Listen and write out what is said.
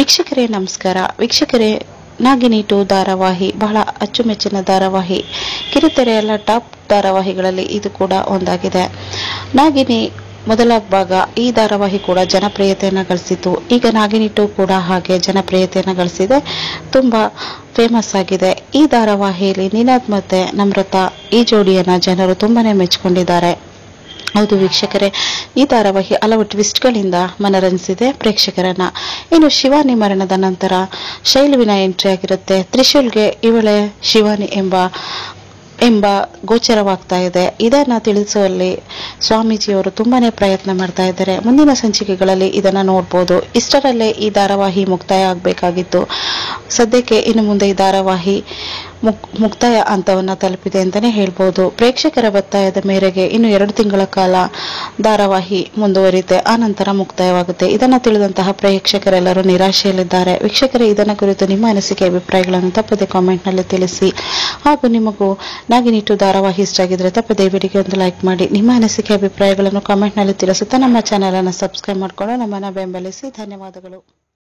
ವೀಕ್ಷಕರೇ ನಮಸ್ಕಾರ ವೀಕ್ಷಕರೇ ನಾಗಿನಿ ಟು ಧಾರಾವಾಹಿ ಬಹಳ ಅಚ್ಚುಮೆಚ್ಚಿನ ಧಾರಾವಾಹಿ ಕಿರುತೆರೆಯಲ್ಲ ಟಾಪ್ ಧಾರಾವಾಹಿಗಳಲ್ಲಿ ಇದು ಕೂಡ ಒಂದಾಗಿದೆ ನಾಗಿನಿ ಮೊದಲ ಭಾಗ ಈ ಧಾರಾವಾಹಿ ಕೂಡ ಜನಪ್ರಿಯತೆಯನ್ನು ಗಳಿಸಿತು ಈಗ ನಾಗಿನಿ ಟು ಕೂಡ ಹಾಗೆ ಜನಪ್ರಿಯತೆಯನ್ನು ಗಳಿಸಿದೆ ತುಂಬಾ ಫೇಮಸ್ ಆಗಿದೆ ಈ ಧಾರಾವಾಹಿಯಲ್ಲಿ ನಿನಾದ್ ಮತ್ತೆ ನಮ್ರತಾ ಈ ಜೋಡಿಯನ್ನ ಜನರು ತುಂಬಾನೇ ಮೆಚ್ಚಿಕೊಂಡಿದ್ದಾರೆ ಹೌದು ವೀಕ್ಷಕರೇ ಈ ಧಾರಾವಾಹಿ ಹಲವು ಟ್ವಿಸ್ಟ್ಗಳಿಂದ ಮನರಂಜಿಸಿದೆ ಪ್ರೇಕ್ಷಕರನ್ನ ಇನ್ನು ಶಿವಾನಿ ಮರಣದ ನಂತರ ಶೈಲುವಿನ ಎಂಟ್ರಿ ಆಗಿರುತ್ತೆ ತ್ರಿಶೂಲ್ಗೆ ಇವಳೆ ಶಿವಾನಿ ಎಂಬ ಎಂಬ ಗೋಚರವಾಗ್ತಾ ಇದೆ ಇದನ್ನ ತಿಳಿಸುವಲ್ಲಿ ಸ್ವಾಮೀಜಿಯವರು ತುಂಬಾನೇ ಪ್ರಯತ್ನ ಮಾಡ್ತಾ ಇದ್ದಾರೆ ಮುಂದಿನ ಸಂಚಿಕೆಗಳಲ್ಲಿ ಇದನ್ನ ನೋಡ್ಬೋದು ಇಷ್ಟರಲ್ಲೇ ಈ ಧಾರಾವಾಹಿ ಮುಕ್ತಾಯ ಆಗಬೇಕಾಗಿತ್ತು ಸದ್ಯಕ್ಕೆ ಇನ್ನು ಮುಂದೆ ಈ ಧಾರಾವಾಹಿ ಮುಕ್ ಮುಕ್ತಾಯ ಹಂತವನ್ನ ತಲುಪಿದೆ ಅಂತಾನೆ ಹೇಳ್ಬೋದು ಪ್ರೇಕ್ಷಕರ ಒತ್ತಾಯದ ಮೇರೆಗೆ ಇನ್ನು ಎರಡು ತಿಂಗಳ ಕಾಲ ಧಾರಾವಾಹಿ ಮುಂದುವರಿಯುತ್ತೆ ಆ ನಂತರ ಮುಕ್ತಾಯವಾಗುತ್ತೆ ಇದನ್ನ ತಿಳಿದಂತಹ ಪ್ರೇಕ್ಷಕರೆಲ್ಲರೂ ನಿರಾಶೆಯಲ್ಲಿದ್ದಾರೆ ವೀಕ್ಷಕರೇ ಇದನ್ನ ಕುರಿತು ನಿಮ್ಮ ಅನಿಸಿಕೆ ಅಭಿಪ್ರಾಯಗಳನ್ನು ತಪ್ಪದೆ ಕಾಮೆಂಟ್ ನಲ್ಲಿ ತಿಳಿಸಿ ಹಾಗೂ ನಿಮಗೂ ನಾಗಿನಿಟ್ಟು ಧಾರಾವಾಹಿ ಇಷ್ಟ ಆಗಿದ್ರೆ ತಪ್ಪದೆ ಈ ವಿಡಿಯೋಗೆ ಒಂದು ಲೈಕ್ ಮಾಡಿ ನಿಮ್ಮ ಅನಿಸಿಕೆ ಅಭಿಪ್ರಾಯಗಳನ್ನು ಕಾಮೆಂಟ್ ನಲ್ಲಿ ತಿಳಿಸುತ್ತಾ ನಮ್ಮ ಚಾನೆಲ್ ಅನ್ನು ಸಬ್ಸ್ಕ್ರೈಬ್ ಮಾಡಿಕೊಂಡು ನಮ್ಮನ್ನ ಬೆಂಬಲಿಸಿ ಧನ್ಯವಾದಗಳು